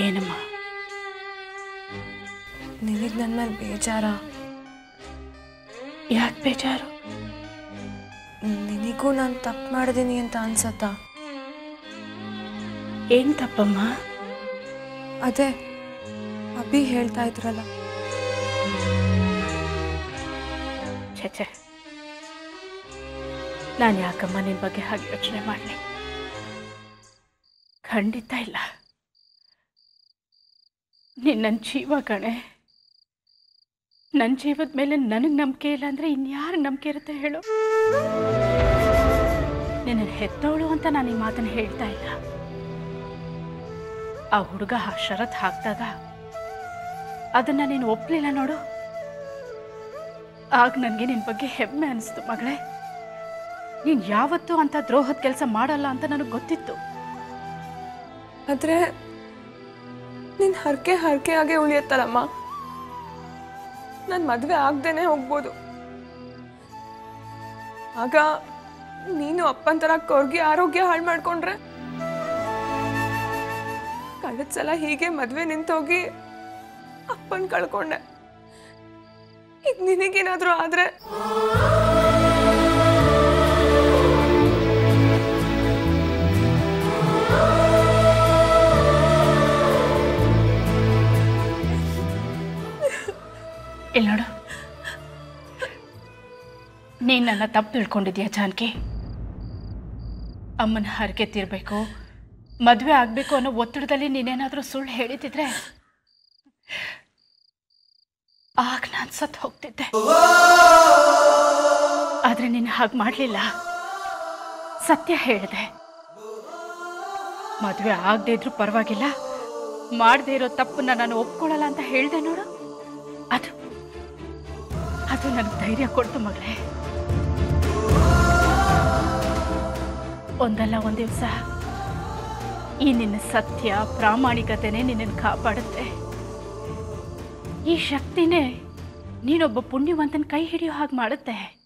ಏನಮ್ಮ ನಿನಗೆ ನನ್ನ ಮೇಲೆ ಬೇಜಾರ ಯಾಕೆ ಬೇಜಾರು ನಿನಗೂ ನಾನು ತಪ್ಪು ಮಾಡಿದ್ದೀನಿ ಅಂತ ಅನ್ಸತ್ತಾ ಏನು ತಪ್ಪಮ್ಮ ಅದೇ ಅಭಿ ಹೇಳ್ತಾ ಇದ್ರಲ್ಲ ಛೆ ಛೆ ನಾನು ಯಾಕಮ್ಮ ನಿನ್ನ ಬಗ್ಗೆ ಹಾಗೆ ಯೋಚನೆ ಮಾಡಲಿ ಖಂಡಿತ ಇಲ್ಲ ನೀನು ನನ್ನ ಜೀವ ಕಣೆ ನನ್ನ ಜೀವದ ಮೇಲೆ ನನಗೆ ನಂಬಿಕೆ ಇಲ್ಲ ಅಂದರೆ ಇನ್ಯಾರು ನಂಬಿಕೆ ಇರುತ್ತೆ ಹೇಳು ನಿನ್ನ ಹೆತ್ತವಳು ಅಂತ ನಾನು ಈ ಮಾತನ್ನು ಹೇಳ್ತಾ ಇಲ್ಲ ಆ ಹುಡುಗ ಆ ಷರತ್ ಹಾಕಿದಾಗ ಅದನ್ನು ನೀನು ಒಪ್ಪಲಿಲ್ಲ ನೋಡು ಆಗ ನನಗೆ ನಿನ್ನ ಬಗ್ಗೆ ಹೆಮ್ಮೆ ಅನಿಸ್ತು ಮಗಳೇ ನೀನು ಯಾವತ್ತೂ ಅಂತ ದ್ರೋಹದ ಕೆಲಸ ಮಾಡಲ್ಲ ಅಂತ ನನಗೆ ಗೊತ್ತಿತ್ತು ಆದರೆ ನಿನ್ನ ಹರಕೆ ಹರಕೆ ಆಗೇ ಉಳಿಯತ್ತಲ್ಲಮ್ಮ ನನ್ನ ಮದುವೆ ಆಗ್ದೇನೆ ಹೋಗ್ಬೋದು ಆಗ ನೀನು ಅಪ್ಪನ ಥರ ಕೊರ್ಗಿ ಆರೋಗ್ಯ ಹಾಳು ಮಾಡ್ಕೊಂಡ್ರೆ ಕಳೆದ ಸಲ ಹೀಗೆ ಮದುವೆ ನಿಂತೋಗಿ ಅಪ್ಪನ ಕಳ್ಕೊಂಡೆ ಈಗ ನಿನಗೇನಾದರೂ ಆದರೆ ಇಲ್ಲಿ ನೋಡು ನೀನು ನನ್ನ ತಪ್ಪು ತಿಳ್ಕೊಂಡಿದ್ಯಾ ಜಾನಕಿ ಅಮ್ಮನ ಹರಕೆ ತೀರಬೇಕು ಮದುವೆ ಆಗಬೇಕು ಅನ್ನೋ ಒತ್ತಡದಲ್ಲಿ ನೀನೇನಾದರೂ ಸುಳ್ಳು ಹೇಳಿದಿದ್ರೆ ಆಗ ನಾನು ಸತ್ತು ಹೋಗ್ತಿದ್ದೆ ಆದರೆ ನೀನು ಹಾಗೆ ಮಾಡಲಿಲ್ಲ ಸತ್ಯ ಹೇಳಿದೆ ಮದುವೆ ಆಗದೆ ಇದ್ರೂ ಪರವಾಗಿಲ್ಲ ಮಾಡದೇ ಇರೋ ತಪ್ಪನ್ನ ನಾನು ಒಪ್ಕೊಳ್ಳಲ್ಲ ಅಂತ ಹೇಳಿದೆ ನೋಡು ಅದು ಅದು ನನಗೆ ಧೈರ್ಯ ಕೊಡ್ತು ಮಗಳೇ ಒಂದಲ್ಲ ಒಂದು ದಿವಸ ಈ ನಿನ್ನ ಸತ್ಯ ಪ್ರಾಮಾಣಿಕತೆನೇ ನಿನ್ನನ್ನು ಕಾಪಾಡುತ್ತೆ ಈ ಶಕ್ತಿನೇ ನೀನೊಬ್ಬ ಪುಣ್ಯವಂತನ ಕೈ ಹಿಡಿಯೋ ಹಾಗೆ ಮಾಡುತ್ತೆ